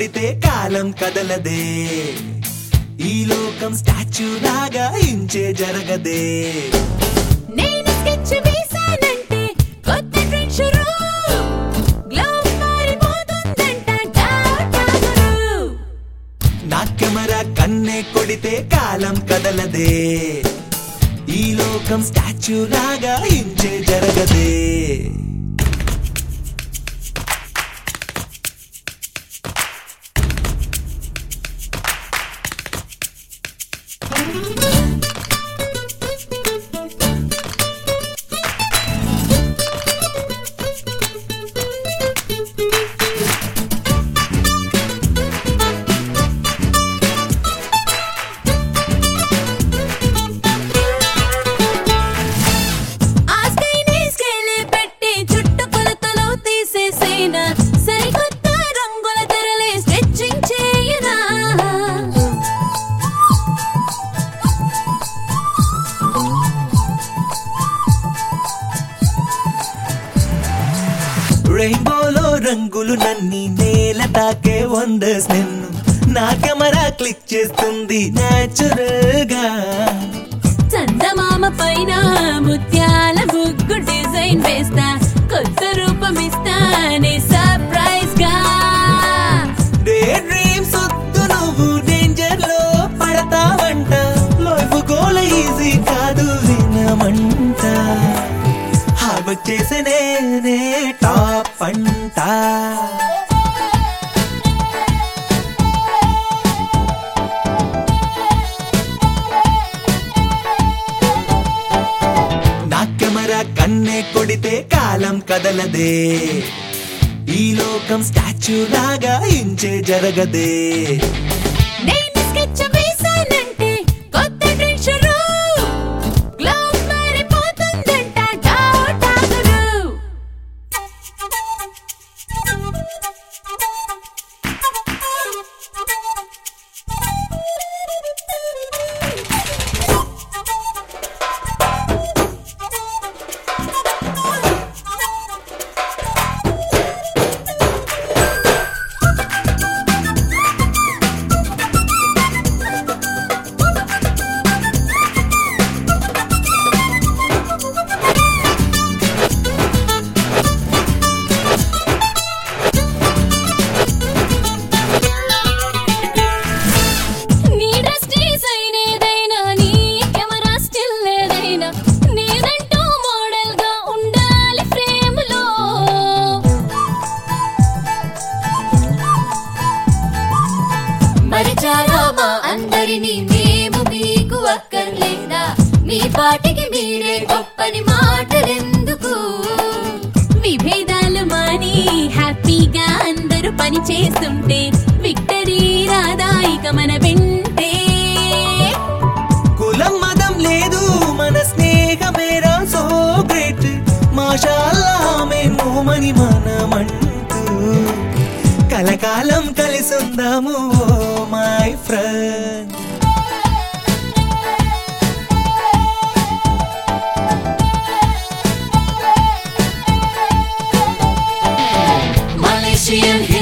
కొడితే కాలం కదలదే ఈ లోకం స్టాచ్యూ లాగా ఇంచే జరగదే నేను స్కెచ్ వేశానంటే కొత్త ట్రెండ్ షురూ గ్లోవ్ మారిపోతుందంట డౌట్ ఆగరు నా కెమెరా కన్నే కొడితే కాలం కదలదే ఈ లోకం స్టాచ్యూ లాగా ఇంచే జరగదే ఆ స్కైనే స్కేలే పెట్టి చుట్టు కొలతలు తీసేసేనా సరికొత్త రంగుల తెరలే స్కెచింగ్ చేయనా రెయిన్బోలో రంగులు నన్ని నేల తాకే వండర్స్ నిన్ను నా కెమెరా క్లిక్ చేస్తుంది న్యాచురల్ గా చందమామ పైన ముత్యాల బుగ్గు డిజైన్ వేస్తా కొత్త రూపం ఇస్తానే సర్ప్రైజ్ గా డే డ్రీమ్స్ వద్దు నువ్వు డేంజర్ లో పడతావంట లైఫ్ గోల ఈజీ కాదు వినమంట హార్డ్ వర్క్ చేసే నేనే టాప్ అంట నా కెమెరా కన్నే కొడితే కాలం కదలదే ఈ లోకం స్టాచ్యూ లాగా ఇంచే జరగదే నేను స్కెచ్ వేశానంటే కొత్త ట్రెండ్ షురూ గ్లోవ్ మారిపోతుందంట డౌట్ ఆగరు నీ డ్రెస్ డిజైన్ ఏదైనా నీ కెమెరా స్టిల్ ఏదైనా నేనంటూ మోడల్ గా ఉండాలి ఫ్రేమ్ లో మరిచారా మా అందరినీ మేము మీకు అక్కర్లేదా మీ పాటికి మీరే గొప్పని మాటలెందుకు విభేదాలు మాని హ్యాపీగా అందరూ పని చేస్తుంటే విక్టరీ రాదా ఇక మన వెంటే కులం మతం లేదు మన స్నేహమేరా సో గ్రేట్ మాషాల్లా మేము మని మనమంటూ కలకాలం కలిసుందాము ఓ మై ఫ్రెండ్ Malaysian